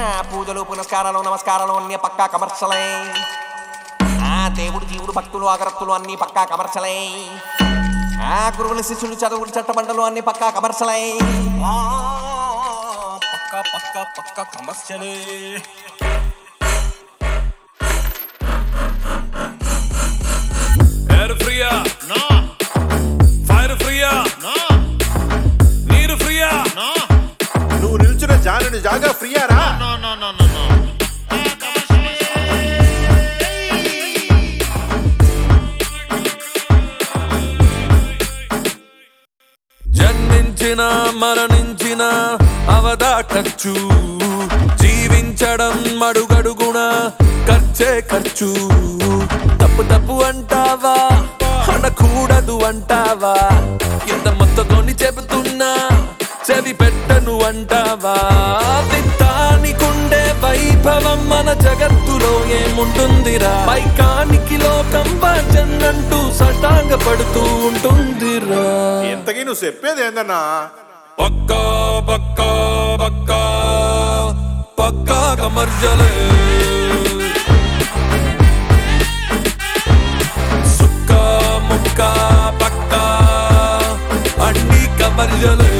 పూజలు పునస్కారాలు నమస్కారాలు అన్ని పక్కా కమర్షలే ఆ దేవుడు జీవుడు భక్తులు అగరత్తులు అన్ని పక్కా కమర్షలే ఆ గురువులు శిష్యులు చదువులు చట్టబండలు అన్ని పక్కా కమర్షలే ఆ, పక్కా పక్కా పక్కా కమర్షియలే ఎయిర్ ఫ్రీయా నో ఫైర్ ఫ్రీయా నో నీరు ఫ్రీయా నో నువ్వు నిల్చున్న జానుని జాగా ఫ్రీయారా no no no no no జన్మించిన మరణించిన అవదా ఖర్చు జీవించడం అడుగడుగున ఖర్చే ఖర్చు తప్పు తప్పు అంటావా అనకూడదు అంటావా ఎంత మొత్తతోని చెబుతున్నా చెవి పెట్టను అంటావా విత్తానికుండే వైభవం మన జగత్తులో ఏముంటుందిరా పైకానికి లోకం భజన్నంటూ సటాంగ పడుతూ ఉంటుందిరా ఇంతకీ నువ్వు చెప్పేది ఏందన్నా పక్కా పక్కా పక్కా పక్కా కమర్జలే సుక్క ముక్క పక్కా అన్ని కమర్జలే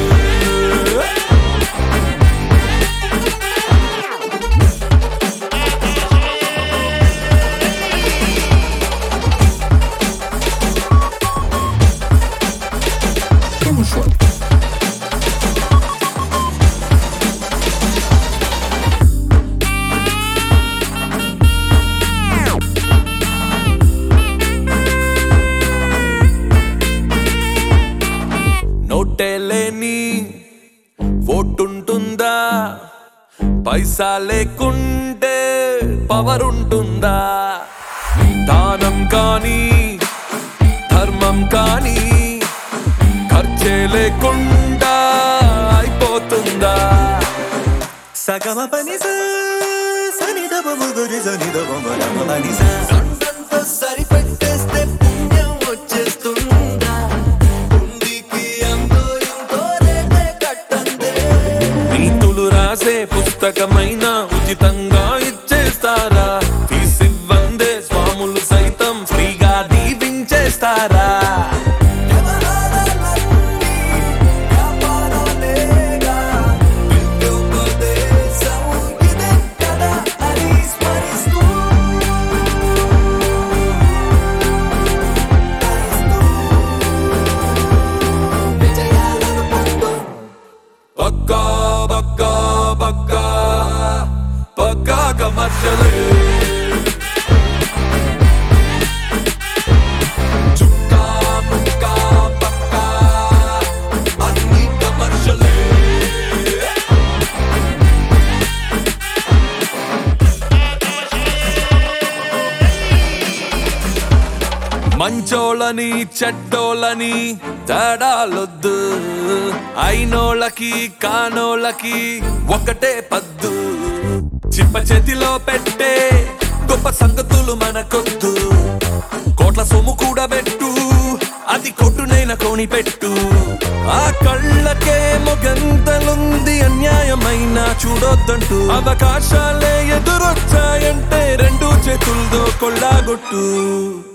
నోటే లేని ఓటుంటుందా పైసా లేకుంటే పవర్ ఉంటుందా దానం కానీ ధర్మం కానీ ఖర్చే లేకుండా అయిపోతుందా సగమ పని సని దబ ముగురి సని దబ మగమ పని సొంతంతో సరిపెట్టేస్తే పుణ్యం వచ్చేస్తుందా ఉందికి అంతో ఇంతో రేటే కట్టందే నీతులు రాసే పుస్తకమైన ఉచితంగా ఇచ్చేస్తారా తీసివ్వందే స్వాములు సైతం ఫ్రీగా దీవించేస్తారా వ్యాపారాలేగా విద్యోపదేశం ఇదే కదా అని స్మరిస్తూ విజయాలను పొందు పక్కా పక్కా పక్కా పక్కా కమర్షలే చుక్కా ముక్కా పక్కా అన్ని కమర్షలే మంచోళ్ళని చెడ్డోళ్ళని తేడాలొద్దు అయినోళ్ళకి కానోళ్ళకి ఒకటే పద్దు చిప్ప చేతిలో పెట్టే గొప్ప సంగతులు మనకొద్దు కోట్ల సొమ్ము కూడా పెట్టు అది కొట్టునైనా కొని పెట్టు ఆ కళ్ళకే మొగంతలుంది అన్యాయమైన చూడొద్దంటూ అవకాశాలే ఎదురొచ్చాయంటే రెండు చేతులతో కొల్లాగొట్టు